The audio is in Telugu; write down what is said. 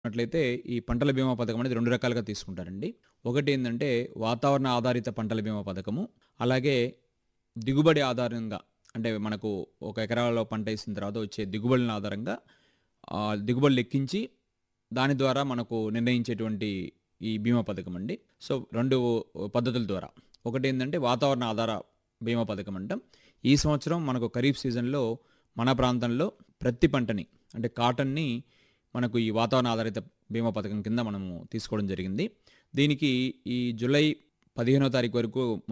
చూసుకున్నట్లయితే ఈ పంటల బీమా పథకం అనేది రెండు రకాలుగా తీసుకుంటారండి ఒకటి ఏంటంటే వాతావరణ ఆధారిత పంటల బీమా పథకము అలాగే దిగుబడి ఆధారంగా అంటే మనకు ఒక ఎకరాలో పంట వేసిన తర్వాత వచ్చే దిగుబడుల ఆధారంగా ఆ, దిగుబడి లెక్కించి దాని ద్వారా మనకు నిర్ణయించేటువంటి ఈ బీమా పథకం అండి సో రెండు పద్ధతుల ద్వారా ఒకటి ఏంటంటే వాతావరణ ఆధార బీమా పథకం అంటాం ఈ సంవత్సరం మనకు ఖరీఫ్ సీజన్లో మన ప్రాంతంలో ప్రతి పంటని అంటే కాటన్ని మనకు ఈ వాతావరణ ఆధారిత బీమా పథకం కింద మనము తీసుకోవడం జరిగింది దీనికి ఈ జూలై పదిహేనో తారీఖు వరకు